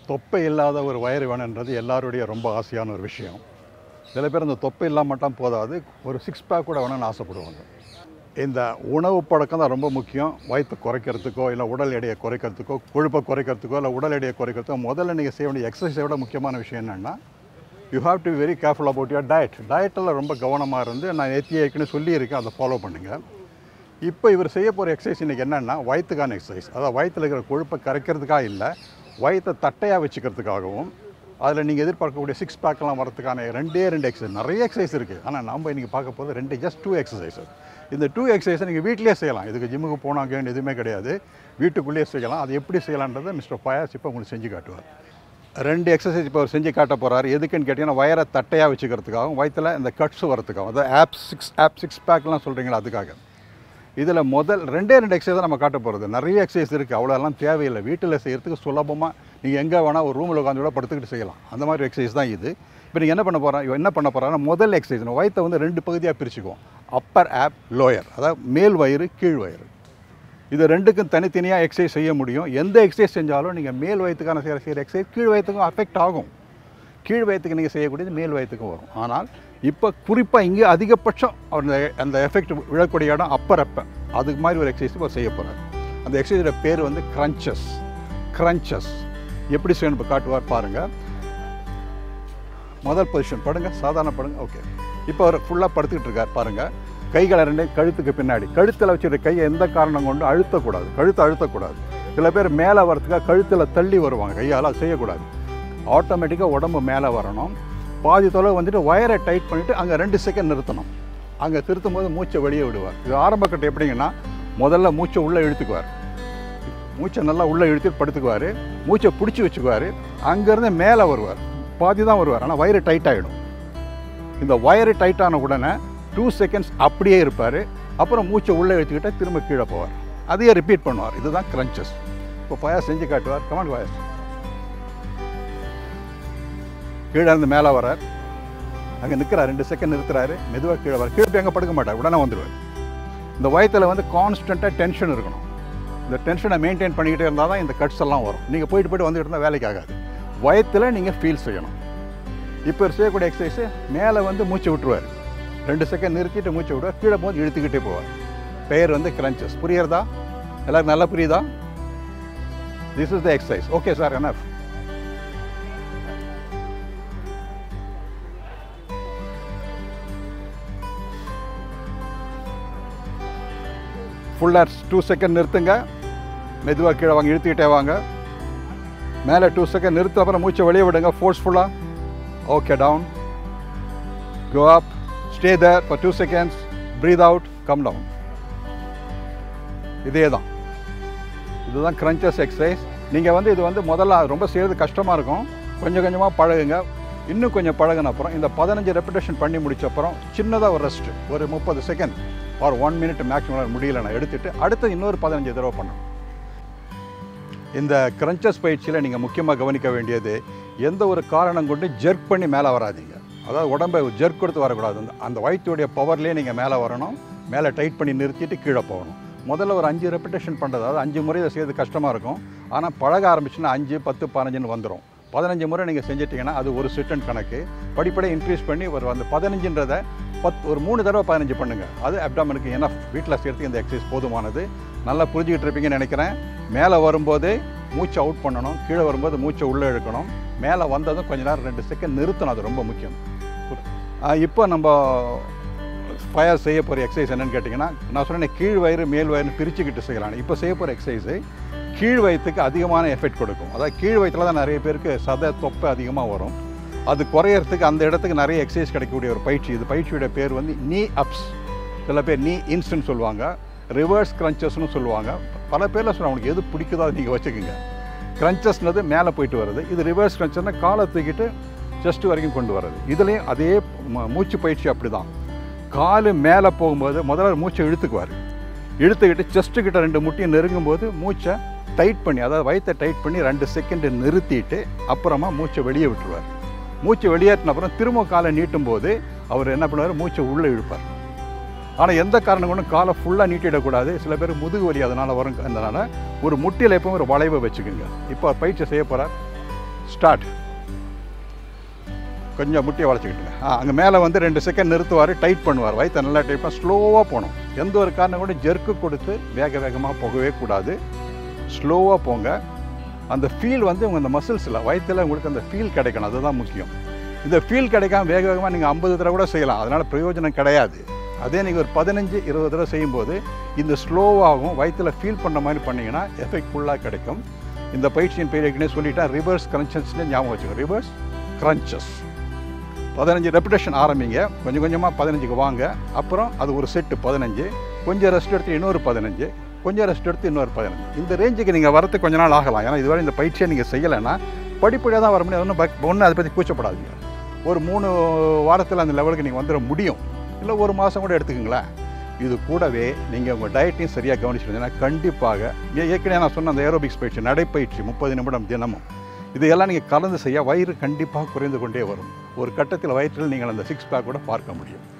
தொப்பை இல்லாத ஒரு வயிறு வேணுன்றது எல்லாருடைய ரொம்ப ஆசையான ஒரு விஷயம் சில பேர் இந்த தொப்பை இல்லாம மட்டும் போதாது ஒரு சிக்ஸ் பேக் கூட வேணும்னு ஆசைப்படுவாங்க இந்த உணவு பழக்கம் தான் ரொம்ப முக்கியம் வயிற்று குறைக்கிறதுக்கோ இல்லை உடல் எடையை குறைக்கிறதுக்கோ கொழுப்பை குறைக்கிறதுக்கோ இல்லை உடல் எடையை குறைக்கிறதுக்கோ முதல்ல நீங்கள் செய்ய வேண்டிய எக்ஸசைஸை விட முக்கியமான விஷயம் என்னென்னா you have to very careful about your diet டயட்டில் ரொம்ப கவனமாக இருந்து நான் ஏற்றி ஏற்கனவே சொல்லியிருக்கேன் அதை ஃபாலோ பண்ணுங்கள் இப்போ இவர் செய்ய போகிற எக்ஸசைஸ் இன்றைக்கி என்னென்னா வயிற்றுக்கான எக்ஸசைஸ் அதாவது வயிற்றில் இருக்கிற கொழுப்பை கரைக்கிறதுக்காக இல்லை வயிற்றை தட்டையாக வச்சுக்கிறதுக்காகவும் அதில் நீங்கள் எதிர்பார்க்கக்கூடிய சிக்ஸ் பேக்கெல்லாம் வரதுக்கான ரெண்டே ரெண்டு எக்ஸசைஸ் நிறைய எக்ஸசைஸ் இருக்குது ஆனால் நம்ம இன்றைக்கி பார்க்க போகிறது ரெண்டு ஜஸ்ட் டூ எக்ஸசைஸஸ் இந்த டூ எக்ஸசைஸை நீங்கள் வீட்டிலே செய்யலாம் இதுக்கு ஜிம்முக்கு போனாங்க எதுவுமே கிடையாது வீட்டுக்குள்ளேயே செய்யலாம் அது எப்படி செய்யலான்றதை மிஸ்டர் ஃபயாஸ் இப்போ உங்களுக்கு செஞ்சு காட்டுவார் ரெண்டு எக்ஸசைஸ் இப்போ அவர் செஞ்சு காட்ட போகிறாரு எதுக்குன்னு கேட்டிங்கன்னா வயரை தட்டையாக வச்சுக்கிறதுக்காகவும் வயிற்றில் இந்த கட்ஸ் வரதுக்காகவும் அதாவது ஆப் சிக்ஸ் ஆப் சிக்ஸ் பேக்லாம் சொல்கிறீங்களா அதுக்காக இதில் முதல் ரெண்டே ரெண்டு எக்ஸசைஸ் தான் நம்ம காட்ட போகிறது நிறைய எக்ஸசைஸ் இருக்குது அவ்வளோலாம் தேவையில்லை வீட்டில் செய்கிறதுக்கு சுலபமாக நீங்கள் எங்கே வேணால் ஒரு ரூமில் உட்காந்து கூட படுத்துக்கிட்டு செய்யலாம் அந்த மாதிரி எக்ஸசைஸ் தான் இது இப்போ நீங்கள் என்ன பண்ண போகிறோம் என்ன பண்ண போகிறாங்கன்னா முதல் எக்ஸசைஸ் வயிற்றை வந்து ரெண்டு பகுதியாக பிரிச்சுக்குவோம் அப்பர் ஆப் லோயர் அதாவது மேல் வயிறு கீழ் வயிறு இது ரெண்டுக்கும் தனித்தனியாக எக்ஸசைஸ் செய்ய முடியும் எந்த எக்ஸசைஸ் செஞ்சாலும் நீங்கள் மேல் வயிற்றுக்கான செய்கிற செய்கிற எக்ஸசைஸ் கீழ் வயிற்றுக்கும் அஃபெக்ட் ஆகும் கீழ் வயிற்றுக்கு நீங்கள் செய்யக்கூடியது மேல் வயிற்றுக்கும் வரும் ஆனால் இப்போ குறிப்பாக இங்கே அதிகபட்சம் அந்த அந்த எஃபெக்ட் விழக்கூடிய இடம் அப்பர் அப்ப அதுக்கு மாதிரி ஒரு எக்ஸசைஸ் இப்போ செய்ய போகிறார் அந்த எக்ஸசைஸோட பேர் வந்து க்ரன்ச்சஸ் க்ரன்ச்சஸ் எப்படி செய்யணும் இப்போ காட்டுவார் பாருங்கள் முதல் பொசிஷன் படுங்க சாதாரண படுங்க ஓகே இப்போ அவர் ஃபுல்லாக படுத்துக்கிட்டு இருக்கார் பாருங்கள் கைகளை ரெண்டு கழுத்துக்கு பின்னாடி கழுத்தில் வச்சுருக்க கையை எந்த காரணம் கொண்டு அழுத்தக்கூடாது கழுத்தை அழுத்தக்கூடாது சில பேர் மேலே வரதுக்காக கழுத்தில் தள்ளி வருவாங்க கையால் அது செய்யக்கூடாது ஆட்டோமேட்டிக்காக உடம்பு மேலே வரணும் பாதி தொலை வந்துட்டு வயரை டைட் பண்ணிவிட்டு அங்கே ரெண்டு செகண்ட் நிறுத்தணும் அங்கே திருத்தும் போது மூச்சை வெளியே விடுவார் இது ஆரம்ப கட்டம் எப்படிங்கன்னா முதல்ல மூச்சை உள்ளே இழுத்துக்குவார் மூச்சை நல்லா உள்ளே இழுத்துட்டு படுத்துக்குவார் மூச்சை பிடிச்சி வச்சுக்குவார் அங்கேருந்து மேலே வருவார் பாதி தான் வருவார் ஆனால் வயிறு டைட் ஆகிடும் இந்த வயரு டைட் ஆன உடனே டூ செகண்ட்ஸ் அப்படியே இருப்பார் அப்புறம் மூச்சை உள்ளே இழுத்துக்கிட்டா திரும்ப கீழே போவார் அதையே ரிப்பீட் பண்ணுவார் இதுதான் கிரன்ச்சஸ் இப்போ ஃபயர் செஞ்சு காட்டுவார் கமாண்ட் ஃபயர் கீழே இருந்து மேலே வரார் அங்கே நிற்கிறார் ரெண்டு செகண்ட் நிறுத்துறாரு மெதுவாக கீழே வர கீழே போய் அங்கே படுக்க மாட்டார் உடனே வந்துடுவார் இந்த வயத்தில் வந்து கான்ஸ்டண்ட்டாக டென்ஷன் இருக்கணும் இந்த டென்ஷனை மெயின்டைன் பண்ணிக்கிட்டே இருந்தால் தான் இந்த கட்ஸ் எல்லாம் வரும் நீங்கள் போயிட்டு போயிட்டு வந்துட்டு இருந்தால் வேலைக்கு ஆகாது வயத்தில் நீங்கள் ஃபீல் செய்யணும் இப்போ செய்யக்கூடிய எக்ஸசைஸு மேலே வந்து மூச்சு விட்டுருவார் ரெண்டு செகண்ட் நிறுத்திட்டு மூச்சு விடுவார் கீழே போது இழுத்துக்கிட்டே போவார் பெயர் வந்து கிரன்ச்சஸ் புரியுறதா எல்லாருக்கும் நல்லா புரியுதா this is the exercise okay sir என்ன ஃபுல்லாக டூ செகண்ட் நிறுத்துங்க மெதுவாக கீழே வாங்க இழுத்துக்கிட்டே வாங்க மேலே டூ செகண்ட் நிறுத்த அப்புறம் மூச்சை வெளியே விடுங்க ஃபோர்ஸ்ஃபுல்லாக okay down go up stay there for two seconds breathe out come down இதே தான் இதுதான் கிரன்ச்சஸ் எக்ஸசைஸ் நீங்கள் வந்து இது வந்து முதல்ல ரொம்ப செய்கிறது கஷ்டமாக இருக்கும் கொஞ்சம் கொஞ்சமாக பழகுங்க இன்னும் கொஞ்சம் பழகின அப்புறம் இந்த பதினஞ்சு ரெப்பிடேஷன் பண்ணி முடிச்ச அப்புறம் சின்னதாக ஒரு ரெஸ்ட் ஒரு முப்பது செகண்ட் ஒரு ஒன் மினிட் மேக்ஸிமம் முடியல நான் எடுத்துட்டு அடுத்து இன்னொரு பதினஞ்சு தடவை பண்ணணும் இந்த கிரன்ச்சஸ் பயிற்சியில் நீங்கள் முக்கியமாக கவனிக்க வேண்டியது எந்த ஒரு காரணம் கொண்டு ஜெர்க் பண்ணி மேலே வராதீங்க அதாவது உடம்பை ஜெர்க் கொடுத்து வரக்கூடாது அந்த அந்த வயிற்றுடைய பவர்லேயே நீங்கள் மேலே வரணும் மேலே டைட் பண்ணி நிறுத்திட்டு கீழே போகணும் முதல்ல ஒரு அஞ்சு ரெப்பிடேஷன் பண்ணுறது அதாவது அஞ்சு முறை இதை செய்யறது கஷ்டமாக இருக்கும் ஆனால் பழக ஆரம்பிச்சுன்னா அஞ்சு பத்து பதினஞ்சுன்னு வந்துடும் பதினஞ்சு முறை நீங்கள் செஞ்சிட்டிங்கன்னா அது ஒரு சிட்டன் கணக்கு படிப்படியாக இன்க்ரீஸ் பண்ணி ஒரு அந்த பதினஞ்சுன்றதை பத் ஒரு மூணு தடவை பதினஞ்சு பண்ணுங்கள் அது அப்டாமனுக்கு என்ன வீட்டில் செய்கிறதுக்கு இந்த எக்ஸசைஸ் போதுமானது நல்லா புரிஞ்சுக்கிட்டு இருப்பீங்கன்னு நினைக்கிறேன் மேலே வரும்போதே மூச்சை அவுட் பண்ணணும் கீழே வரும்போது மூச்சை உள்ளே இழுக்கணும் மேலே வந்ததும் கொஞ்ச நேரம் ரெண்டு செகண்ட் நிறுத்தணும் அது ரொம்ப முக்கியம் இப்போ நம்ம ஃபயர் செய்ய போகிற எக்ஸசைஸ் என்னன்னு கேட்டிங்கன்னா நான் சொன்னேன் கீழ் வயிறு மேல் வயிறுன்னு பிரிச்சுக்கிட்டு செய்யலாம் இப்போ செய்ய போகிற எக்ஸசைஸு கீழ் வயிற்றுக்கு அதிகமான எஃபெக்ட் கொடுக்கும் அதாவது கீழ் வயிற்றில் தான் நிறைய பேருக்கு சதை தொப்பை அதிகமாக வரும் அது குறையறதுக்கு அந்த இடத்துக்கு நிறைய எக்ஸசைஸ் கிடைக்கக்கூடிய ஒரு பயிற்சி இது பயிற்சியோட பேர் வந்து நீ அப்ஸ் சில பேர் நீ இன்ஸ்டன்ட் சொல்லுவாங்க ரிவர்ஸ் கிரன்ச்சஸ்னு சொல்லுவாங்க பல பேரில் சொல்லுவாங்க உங்களுக்கு எது பிடிக்குதோ அதை நீங்கள் வச்சுக்கோங்க கிரன்ச்சஸ்னது மேலே போயிட்டு வருது இது ரிவர்ஸ் கிரன்ச்சஸ்னா காலை தூக்கிட்டு செஸ்ட் வரைக்கும் கொண்டு வர்றது இதுலேயும் அதே ம- மூச்சு பயிற்சி அப்படி தான் காலு மேலே போகும்போது முதல்ல மூச்சை இழுத்துக்குவார் இழுத்துக்கிட்டு செஸ்ட்டு கிட்ட ரெண்டு முட்டியை நெருங்கும் போது மூச்சை டைட் பண்ணி அதாவது வயித்தை டைட் பண்ணி ரெண்டு செகண்டு நிறுத்திட்டு அப்புறமா மூச்சை வெளியே விட்டுருவார் மூச்சை வெளியேற்றின அப்புறம் திரும்ப காலை நீட்டும் போது அவர் என்ன பண்ணுவார் மூச்சை உள்ளே இழுப்பார் ஆனால் எந்த காரணம் கொண்டும் காலை ஃபுல்லாக நீட்டிடக்கூடாது சில பேர் முதுகு வலி அதனால் வரும் அதனால் ஒரு முட்டியில் எப்பவும் ஒரு வளைவை வச்சுக்கோங்க இப்போ பயிற்சி செய்ய போகிறார் ஸ்டார்ட் கொஞ்சம் முட்டியை வளைச்சிக்கிட்டுங்க ஆ அங்கே மேலே வந்து ரெண்டு செகண்ட் நிறுத்துவார் டைட் பண்ணுவார் வயிற்று நல்லா டைட் பண்ண ஸ்லோவாக போகணும் எந்த ஒரு காரணம் கூட ஜெர்க்கு கொடுத்து வேக வேகமாக போகவே கூடாது ஸ்லோவாக போங்க அந்த ஃபீல் வந்து உங்கள் அந்த மசில்ஸில் வயிற்றில் உங்களுக்கு அந்த ஃபீல் கிடைக்கணும் அதுதான் முக்கியம் இந்த ஃபீல் கிடைக்காம வேக வேகமாக நீங்கள் ஐம்பது தடவை கூட செய்யலாம் அதனால் பிரயோஜனம் கிடையாது அதே நீங்கள் ஒரு பதினஞ்சு இருபது தடவை செய்யும்போது இந்த ஸ்லோவாகவும் வயிற்றில் ஃபீல் பண்ணுற மாதிரி பண்ணிங்கன்னா எஃபெக்ட் ஃபுல்லாக கிடைக்கும் இந்த பயிற்சியின் பேர் ஏற்கனவே சொல்லிட்டேன் ரிவர்ஸ் கிரன்ச்சஸ்னு ஞாபகம் வச்சுக்கோங்க ரிவர்ஸ் கிரன்ச்சஸ் பதினஞ்சு ரெப்பிடேஷன் ஆரம்பிங்க கொஞ்சம் கொஞ்சமாக பதினஞ்சுக்கு வாங்க அப்புறம் அது ஒரு செட்டு பதினஞ்சு கொஞ்சம் ரெஸ்ட் எடுத்து இன்னொரு பதினஞ்சு கொஞ்சம் ரெஸ்ட் எடுத்து இன்னொரு பதினஞ்சு இந்த ரேஞ்சுக்கு நீங்கள் வரத்துக்கு கொஞ்ச நாள் ஆகலாம் ஏன்னா இதுவரை இந்த பயிற்சியை நீங்கள் செய்யலைன்னா படிப்படியாக தான் வர முடியும் ஒன்றும் பக் ஒன்றும் அதை பற்றி கூச்சப்படாதீங்க ஒரு மூணு வாரத்தில் அந்த லெவலுக்கு நீங்கள் வந்துட முடியும் இல்லை ஒரு மாதம் கூட எடுத்துக்கங்களேன் இது கூடவே நீங்கள் உங்கள் டயட்டையும் சரியாக கவனிச்சிருந்தீங்கன்னா கண்டிப்பாக ஏ- ஏற்கனவே நான் சொன்ன அந்த ஏரோபிக்ஸ் பயிற்சி நடைப்பயிற்சி முப்பது நிமிடம் தினமும் இதையெல்லாம் நீங்கள் கலந்து செய்ய வயிறு கண்டிப்பாக குறைந்து கொண்டே வரும் ஒரு கட்டத்தில் வயிற்றில் நீங்கள் அந்த சிக்ஸ் பேக் கூட பார்க்க முடியும்